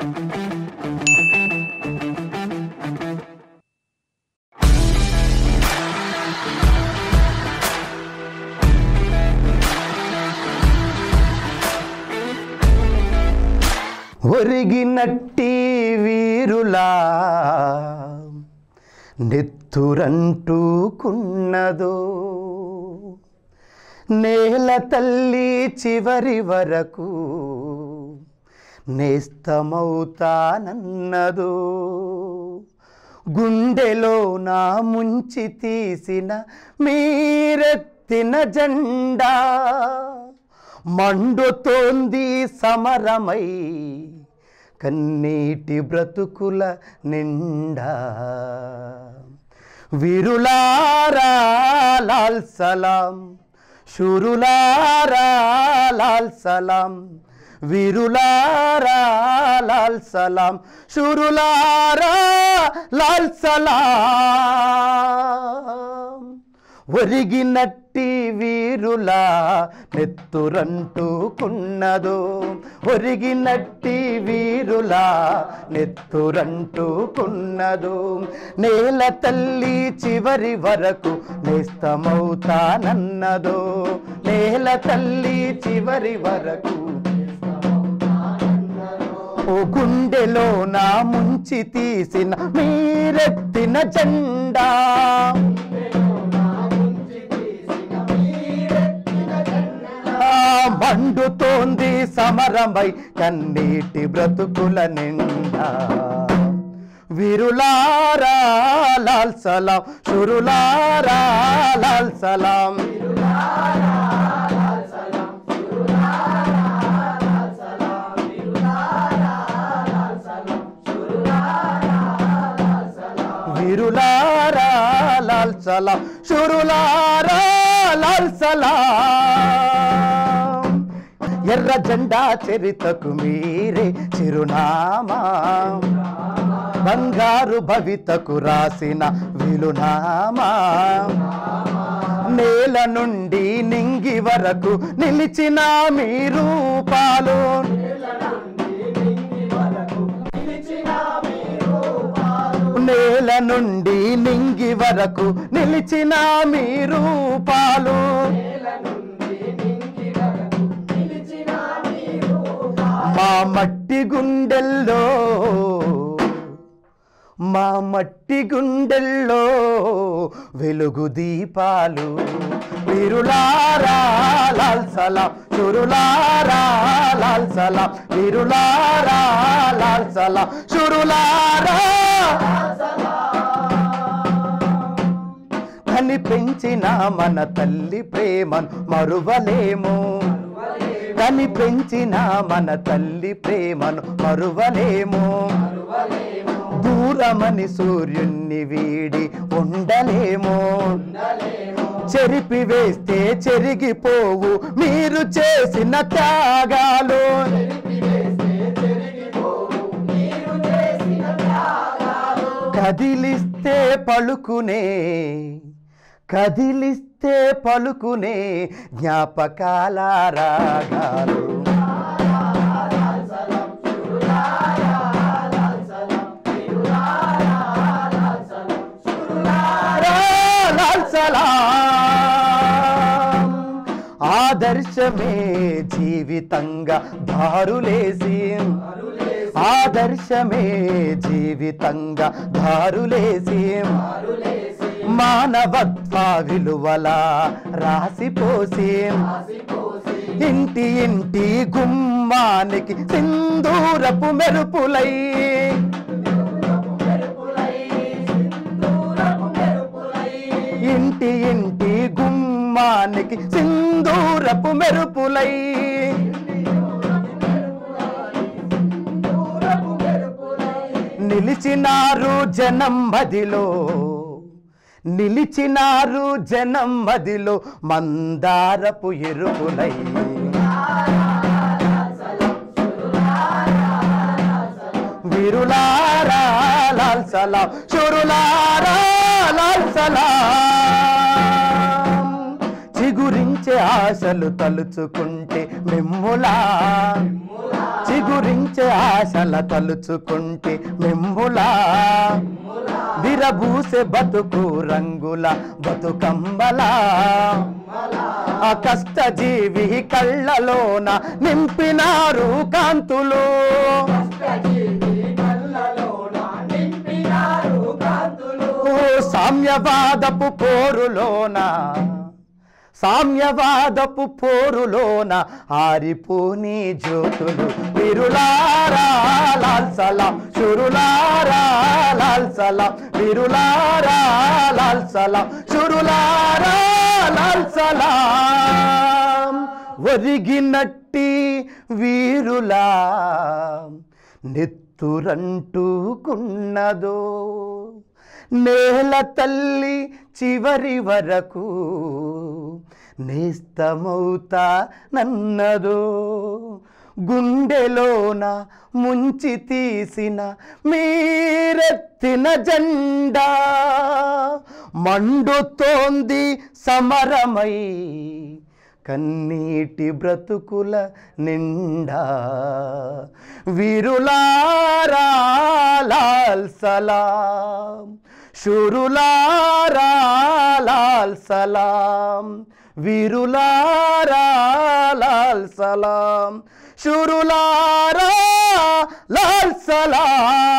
ఒరిగినట్టి వీరులా నెత్తురంటూకున్నదో నేల తల్లి చివరి వరకు నేస్తమవుతానన్నదో గుండెలో నా ముంచి తీసిన మీరెత్తిన జెండా మండుతోంది సమరమై కన్నీటి బ్రతుకుల నిండా వీరులారా లాల్ సలాం షురులారా లాల్ సలాం వీరులారా లాల్ సలాం షురులారా లాల్ సలాం ఒరిగినట్టి వీరులా నెత్తురంటూకున్నదో ఒరిగినట్టి వీరులా నెత్తురంటూకున్నదో నేల తల్లి చివరి వరకు నేస్తమవుతానన్నదో నేల తల్లి చివరి వరకు ఓ గుండెలో నా ముంచి తీసిన మీరెత్తిన జెండా ఆ మండుతోంది సమరమై కన్నీటి బ్రతుకుల నిండా వీరులారా లాల్ సలాం షురులారా లాల్ సలాం వీరులారా లాల్ సలాం షురులారా లాల్ సలాం ఎర్ర జెండా చరితకు మీరే చిరునామా బంగారు భవితకు రాసిన విలునామా నేల నుండి నింగి వరకు నిలిచిన మీ రూపాలు నేల నుండి నింగి వరకు నిలిచిన మీ రూపాలు మా మట్టి గుండెల్లో మా మట్టి గుండెల్లో వెలుగు దీపాలు వీరులారా లాల్ సలాం చురులారా లాల్ సలాం వీరులారా లాల్ సలాం చురులారా కని పెంచిన మన తల్లి ప్రేమను మరువలేము కని పెంచిన మన తల్లి ప్రేమను మరువలేము దూరమని సూర్యుణ్ణి వీడి ఉండలేము చెరిపి వేస్తే చెరిగిపోవు మీరు చేసిన త్యాగాలు కదిలిస్తే పలుకునే కదిలిస్తే పలుకునే జ్ఞాపకాల రాగాలు లాల్ సలాం ఆదర్శమే జీవితంగా దారులేసి ఆదర్శమే జీవితంగా దారులేసి మానవత్వ విలువల రాసిపోసి ఇంటి ఇంటి గుమ్మానికి సింధూరపు మెరుపులై ఇంటి ఇంటి గుమ్మానికి సింధూరపు మెరుపులై నిలిచినారు జనం మదిలో నిలిచినారు జనం మదిలో మందారపు ఎరుపులై వీరులారా లాల్ సలాం షురులారా లాల్ సలాం చిగురించే ఆశలు తలుచుకుంటే మిమ్ములా చిగురించే నిరాశల తలుచుకుంటే మిమ్ములా విరబూసే బతుకు రంగుల బతుకంబలా ఆ కష్టజీవి కళ్ళలోన నింపినారు కాంతులు ఓ సామ్యవాదపు పోరులోన సామ్యవాదపు పోరులోన ఆరిపోని జ్యోతులు విరులారా లాల్ సలాం షురులారా లాల్ సలాం విరులారా లాల్ సలాం షురులారా లాల్ సలాం ఒరిగినట్టి వీరులా నెత్తురంటుకున్నదో నేల తల్లి చివరి వరకు నేస్తమవుతా నన్నదో గుండెలోన ముంచి తీసిన మీరెత్తిన జెండా మండుతోంది సమరమై కన్నీటి బ్రతుకుల నిండా వీరులారా లాల్ సలాం షురులారా లాల్ సలాం వీరులారా లాల్ సలాం షురులారా లాల్ సలాం